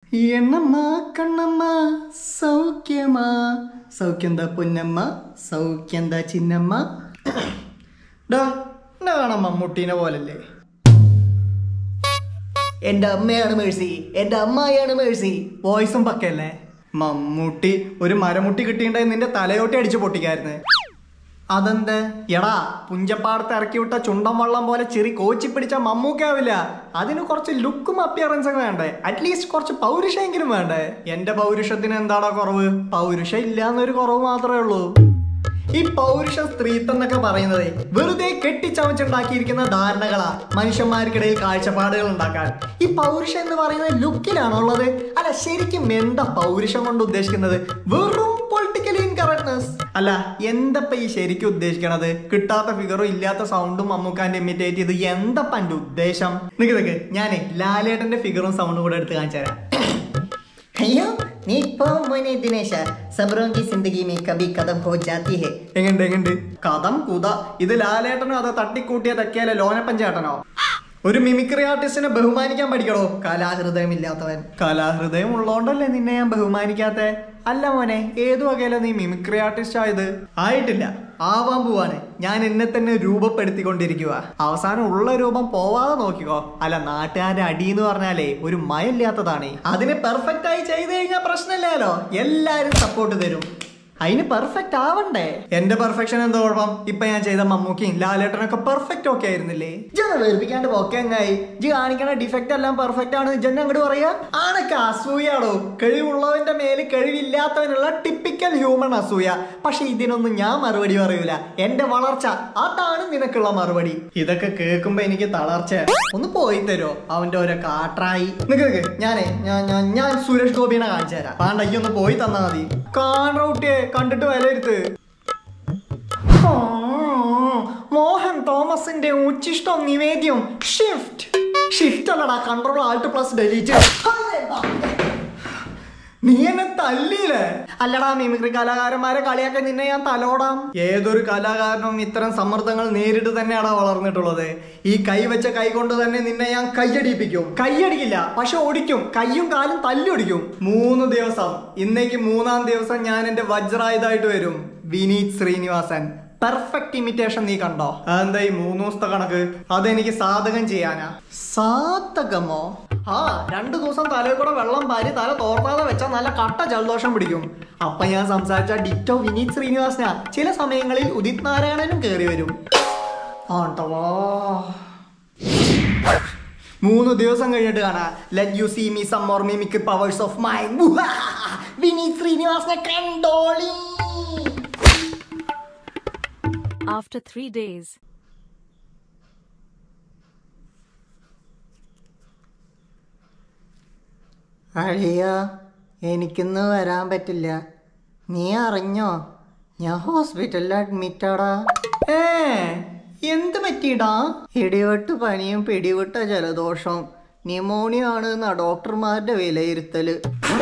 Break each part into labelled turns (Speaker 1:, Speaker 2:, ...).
Speaker 1: എണ്ണമ്മ കണ്ണമ്മ സൗഖ്യമാ സൗഖ്യന്താ പൊന്നമ്മ സൗഖ്യന്താ ചിന്നമ്മ ഡാ എന്നെ കാണാൻ മമ്മൂട്ടീനെ പോലല്ലേ എന്റെ അമ്മയാണ് മേഴ്സി എന്റെ അമ്മായിയാണ് മേഴ്സി വോയിസും പക്കല്ലേ മമ്മൂട്ടി ഒരു മരമുട്ടി കിട്ടിയിട്ടുണ്ടെ നിന്റെ തലയോട്ടി അടിച്ചു പൊട്ടിക്കായിരുന്നു അതെന്ത് എടാ പുഞ്ചപ്പാടത്ത് ഇറക്കി വിട്ട ചുണ്ടൻ വള്ളം പോലെ ചെറി കോച്ചി പിടിച്ച മമ്മൂക്കാവില്ല അതിന് കുറച്ച് ലുക്കും അപ്പിയറൻസ് ഒക്കെ വേണ്ടേ അറ്റ്ലീസ്റ്റ് കുറച്ച് പൗരുഷമെങ്കിലും വേണ്ടേ എന്റെ പൗരുഷത്തിന് എന്താടാ കുറവ് പൗരുഷം ഇല്ലാന്നൊരു കുറവ് മാത്രമേ ഉള്ളൂ ഈ പൗരുഷ സ്ത്രീത്വം എന്നൊക്കെ പറയുന്നത് വെറുതെ കെട്ടിച്ചമച്ചുണ്ടാക്കിയിരിക്കുന്ന ധാരണകളാ മനുഷ്യന്മാർക്കിടയിൽ കാഴ്ചപ്പാടുകൾ ഉണ്ടാക്കാൻ ഈ പൗരുഷം എന്ന് പറയുന്നത് ലുക്കിലാണുള്ളത് അല്ല ശരിക്കും എന്താ പൗരുഷം കൊണ്ട് ഉദ്ദേശിക്കുന്നത് വെറും പൊളിറ്റിക്കലി ഇൻകറക്ട്നെസ് അല്ല എന്തപ്പ ഈ ശരിക്കും ഉദ്ദേശിക്കണത് കിട്ടാത്ത ഫിഗറും ഇല്ലാത്ത സൗണ്ടും മമ്മൂക്കാന്റെ ഇമിറ്റേറ്റ് ചെയ്ത് എന്തപ്പ എന്റെ ഉദ്ദേശം നിക്ക് നിക്ക് ഞാനേ ലാലേട്ടന്റെ ഫിഗറും സൗണ്ടും കൂടെ എടുത്ത് കാണിച്ചു തരാം
Speaker 2: അയ്യോ നീ ഇപ്പോ മോനെ ദിനേശ സബ്രോं की जिंदगी में कभी कदम हो जाती है
Speaker 1: എങ്ങണ്ട് എങ്ങണ്ട് കഥം കുത ഇത് ലാലേട്ടനോ അതോ തട്ടിക്കൂട്ടിയ തക്കിയാലെ ലോനപ്പഞ്ചേട്ടനോ ഒരു മിമിക്രി ആർട്ടിസ്റ്റിനെ ബഹുമാനിക്കാൻ പഠിക്കണോ കലാഹൃദയം ഇല്ലാത്തവൻ കലാഹൃദയം ഉള്ളോണ്ടല്ലേ നിന്നെ ഞാൻ ബഹുമാനിക്കാത്തെ അല്ല മോനെ ഏതു വകയില നീ മിമിക്രി ആർട്ടിസ്റ്റ് ആയത് ആയിട്ടില്ല ആവാൻ പോവാണ് ഞാൻ എന്നെ തന്നെ രൂപപ്പെടുത്തിക്കൊണ്ടിരിക്കുക അവസാനം ഉള്ള രൂപം പോവാതെ നോക്കിക്കോ അല്ല നാട്ടുകാരുടെ അടി എന്ന് പറഞ്ഞാലേ ഒരു മയമില്ലാത്തതാണ് അതിന് പെർഫെക്റ്റ് ആയി ചെയ്തു കഴിഞ്ഞാൽ പ്രശ്നമില്ലല്ലോ എല്ലാരും സപ്പോർട്ട് തരും അതിന് പെർഫെക്റ്റ് ആവണ്ടേ എന്റെ പെർഫെക്ഷൻ എന്താ കുഴപ്പം ഇപ്പൊ ഞാൻ ചെയ്ത മമ്മൂക്കിയും ലാലേട്ടനൊക്കെ പെർഫെക്റ്റ് ഓക്കെ ആയിരുന്നില്ലേ ഇജന്ന് വേർപ്പിക്കാണ്ട് ഓക്കെ അങ്ങായി ഇജ് കാണിക്കണ ഡിഫക്റ്റ് എല്ലാം പെർഫെക്റ്റ് ആണ് ഇജന്നെ അങ്ങോട്ട് പറയാ ആണൊക്കെ അസൂയാടോ കഴിവുള്ളവന്റെ മേല് കഴിവില്ലാത്തവനുള്ള ടിപ്പിക്കൽ ഹ്യൂമൻ അസൂയ പക്ഷെ ഇതിനൊന്നും ഞാൻ മറുപടി പറയൂല എന്റെ വളർച്ച അതാണ് നിനക്കുള്ള മറുപടി ഇതൊക്കെ കേൾക്കുമ്പോ എനിക്ക് തളർച്ച ഒന്ന് പോയി തരോ അവന്റെ ഓരോ കാട്ടായി നിക്ക് നിക്ക് ഞാനേ ഞാൻ ഞാൻ ഞാൻ സുരേഷ് ഗോപിനെ കാണിച്ചു തരാം പാണ്ട ഈ ഒന്ന് പോയി തന്നാ മതി കാണൂട്ടിയെ കണ്ടിട്ട് വിലയിരുത്ത് ഓ, മോഹൻ തോമസിന്റെ ഉച്ചിഷ്ടം നിവേദ്യം ഷിഫ്റ്റ് ഷിഫ്റ്റ് അല്ലടാ കൺട്രോൾ ആൾട്ട് പ്ലസ് ഡെലീറ്റ് നീ എന്നെ തല്ലിയില്ലേ അല്ലടാ മിമിക്രി കലാകാരന്മാരെ കളിയാക്കാൻ നിന്നെ ഞാൻ തലോടാം ഏതൊരു കലാകാരനും ഇത്തരം സമ്മർദ്ദങ്ങൾ നേരിട്ട് തന്നെയാടാ വളർന്നിട്ടുള്ളത് ഈ കൈ വെച്ച കൈ കൊണ്ട് തന്നെ നിന്നെ ഞാൻ കൈയടിപ്പിക്കും കൈയടിക്കില്ല പക്ഷെ ഓടിക്കും കൈയും കാലും തല്ലൊടിക്കും മൂന്ന് ദിവസം ഇന്നേക്ക് മൂന്നാം ദിവസം ഞാൻ എന്റെ വജ്രായുധായിട്ട് വരും വിനീത് ശ്രീനിവാസൻ പെർഫെക്റ്റ് ഇമിറ്റേഷൻ നീ കണ്ടോ അതെന്താ ഈ മൂന്ന് ദിവസത്തെ കണക്ക് അതെനിക്ക് സാധകം ചെയ്യാനാ സാധകമോ ആ രണ്ടു ദിവസം തലയിൽ കൂടെ വെള്ളം പാരി തല തോർത്താതെ വെച്ചാൽ നല്ല കട്ട ജലദോഷം പിടിക്കും അപ്പൊ ഞാൻ സംസാരിച്ച ഡിറ്റോ വിനീത് ശ്രീനിവാസന ചില സമയങ്ങളിൽ ഉദിത് നാരായണനും കയറി വരും ആണ്ടവാ മൂന്ന് ദിവസം കഴിഞ്ഞിട്ട് കാണാ let you see me some more mimic powers of mind Vineeth ശ്രീനിവാസനെ കണ്ടോളി
Speaker 3: After three days.
Speaker 2: അഴിയ എനിക്കിന്ന് വരാൻ പറ്റില്ല നീ അറിഞ്ഞോ ഞാൻ ഹോസ്പിറ്റലിൽ അഡ്മിറ്റാടാ
Speaker 1: ഏ എന്ത് പറ്റിയിടാ
Speaker 2: ഇടിവെട്ട് പനിയും പിടിവിട്ട ജലദോഷവും ന്യൂമോണിയ ആണ് എന്നാ ഡോക്ടർമാരുടെ വിലയിരുത്തല്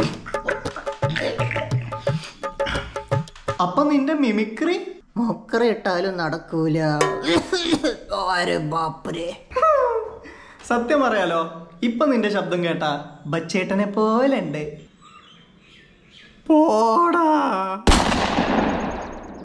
Speaker 1: അപ്പൊ നിന്റെ മിമിക്രി
Speaker 2: മുക്കറ ഇട്ടാലും നടക്കൂല ആരെ ബാപ്പരെ
Speaker 1: സത്യം പറയാലോ ഇപ്പൊ നിന്റെ ശബ്ദം കേട്ടാ ബച്ചേട്ടനെ പോലെ ഉണ്ട് പോടാ